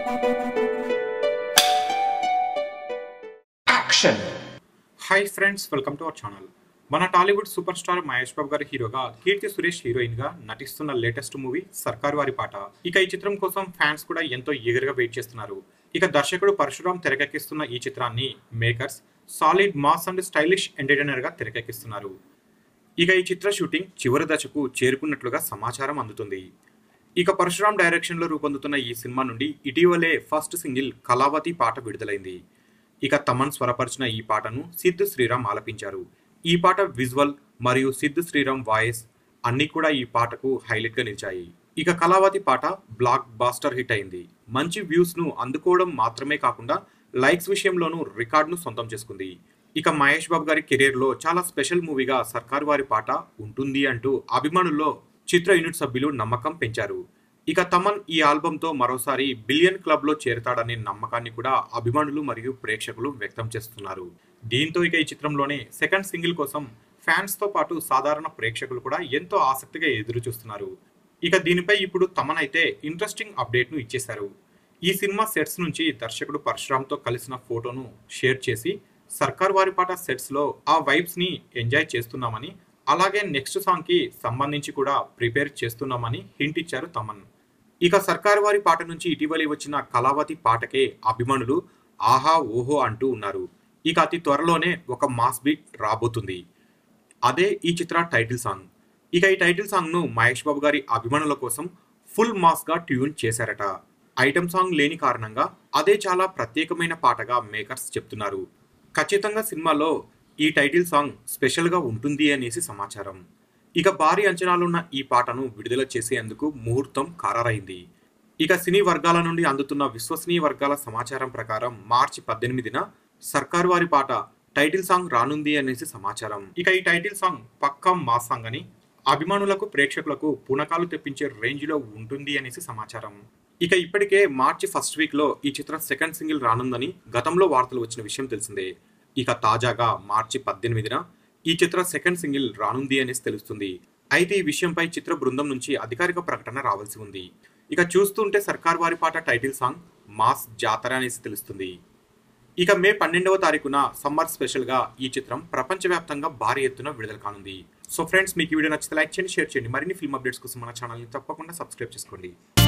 action hi friends welcome to our channel మన Tollywood super star Mahesh Babu గారి హీరోగా కీర్తి Suresh heroine గా నటిస్తున్న లేటెస్ట్ మూవీ సర్కార్ వారి పాట ఇక ఈ చిత్రం కోసం ఫ్యాన్స్ కూడా ఎంతో ఈగర్ గా వెయిట్ చేస్తున్నారు ఇక దర్శకుడు పరశురామ్ తెరకెక్కిస్తున్న ఈ చిత్రాన్ని makers solid mass and stylish entertainer గా తెరకెక్కిస్తున్నారు ఇక ఈ చిత్ర షూటింగ్ చివరి దశకు చేరుకున్నట్లుగా సమాచారం అందుతుంది ఇక పరశురామ్ డైరెక్షన్ లో రూపొందుతున్న ఈ సినిమా నుండి ఇటీవలే ఫస్ట్ సింగిల్ కళావతి పాట విడుదలైంది ఇక తమన్ స్వరపరిచిన ఈ పాటను సిద్ధు శ్రీరామ్ ఆలపించారు ఈ పాట విజువల్ మరియు సిద్ధు శ్రీరామ్ వాయిస్ అన్ని కూడా ఈ పాటకు హైలైట్ గా నిలిచాయి ఇక కళావతి పాట బ్లాక్ బాస్టర్ హిట్ అయింది మంచి వ్యూస్ ను అందుకోవడం మాత్రమే కాకుండా లైక్స్ విషయంలోనూ రికార్డును సొంతం చేసుకుంది ఇక మహేష్ బాబు గారి కెరీర్ లో చాలా స్పెషల్ మూవీగా సర్కార్ వారి పాట ఉంటుంది అంటూ అభిమానుల్లో చిత్ర యూనిట్ సభ్యులు నమ్మకం పెంచారు ఇక తమన్ ఈ ఆల్బంతో మరోసారి బిలియన్ క్లబ్ లో చేరతాడనే నమ్మకాన్ని కూడా అభిమానులు మరియు ప్రేక్షకులు వ్యక్తం చేస్తున్నారు దీంతో ఇక ఈ చిత్రంలోనే సెకండ్ సింగిల్ కోసం ఫ్యాన్స్ తో పాటు సాధారణ ప్రేక్షకులు కూడా ఎంతో ఆసక్తిగా ఎదురు చూస్తున్నారు ఇక దీనిపై ఇప్పుడు తమన్ అయితే ఇంట్రెస్టింగ్ అప్డేట్ ను ఇచ్చేశారు ఈ సినిమా సెట్స్ నుంచి దర్శకుడు పరశురామ్తో కలిసిన ఫోటోను షేర్ చేసి సర్కార్ వారి పాట సెట్స్ లో ఆ వైబ్స్ ని ఎంజాయ్ చేస్తున్నామని అలాగే నెక్స్ట్ సాంగ్ కి సంబంధించి కూడా ప్రిపేర్ చేస్తున్నామని హింట్ ఇచ్చారు తమన్ ఇక సర్కార్ వారి పాట నుంచి ఇటీవలి వచ్చిన కళావతి పాటకే అభిమానులు ఆహా ఓహో అంటూ ఉన్నారు ఇక అతి త్వరలోనే ఒక మాస్ బీట్ రాబోతుంది అదే ఈ చిత్ర టైటిల్ సాంగ్ ఇక ఈ టైటిల్ సాంగ్ ను మహేష్ బాబు గారి అభిమానుల కోసం ఫుల్ మాస్ గా ట్యూన్ చేశారట ఐటమ్ సాంగ్ లేని కారణంగా అదే చాలా ప్రత్యేకమైన పాటగా మేకర్స్ చెప్తున్నారు ఖచ్చితంగా సినిమాలో ఈ టైటిల్ సాంగ్ స్పెషల్ గా ఉంటుంది అనేసి సమాచారం ఇక భారీ అంచనాలున్న ఈ పాటను విడుదల చేసేందుకు ముహూర్తం ఖరారైంది ఇక సినీ వర్గాల నుండి అందుతున్న విశ్వసనీయ వర్గాల సమాచారం ప్రకారం మార్చి పద్దెనిమిదిన సర్కార్ వారి పాట టైటిల్ సాంగ్ రానుంది అనేసి సమాచారం ఇక ఈ టైటిల్ సాంగ్ పక్కా మాస్ సాంగ్ అని అభిమానులకు ప్రేక్షకులకు పునకాలు తెప్పించే రేంజ్ లో ఉంటుంది అనేసి సమాచారం ఇక ఇప్పటికే మార్చి ఫస్ట్ వీక్ లో ఈ చిత్రం సెకండ్ సింగిల్ రానుందని గతంలో వార్తలు వచ్చిన విషయం తెలిసిందే ఇక తాజాగా మార్చి పద్దెనిమిదిన ఈ చిత్ర సెకండ్ సింగిల్ రానుంది అనేసి తెలుస్తుంది అయితే ఈ విషయంపై చిత్ర బృందం నుంచి అధికారిక ప్రకటన రావాల్సి ఉంది ఇక చూస్తుంటే సర్కార్ వారి పాట టైటిల్ సాంగ్ మాస్ జాతర అనేసి తెలుస్తుంది ఇక మే పన్నెండవ తారీఖున సమ్మర్ స్పెషల్ గా ఈ చిత్రం ప్రపంచవ్యాప్తంగా భారీ ఎత్తున విడుదల కానుంది సో ఫ్రెండ్స్ మీకు ఈ వీడియో నచ్చితే లైక్ చేయండి షేర్ చేయండి మరిన్ని ఫిల్మ్ అప్డేట్స్ కోసం మన ఛానల్ని తప్పకుండా సబ్స్క్రైబ్ చేసుకోండి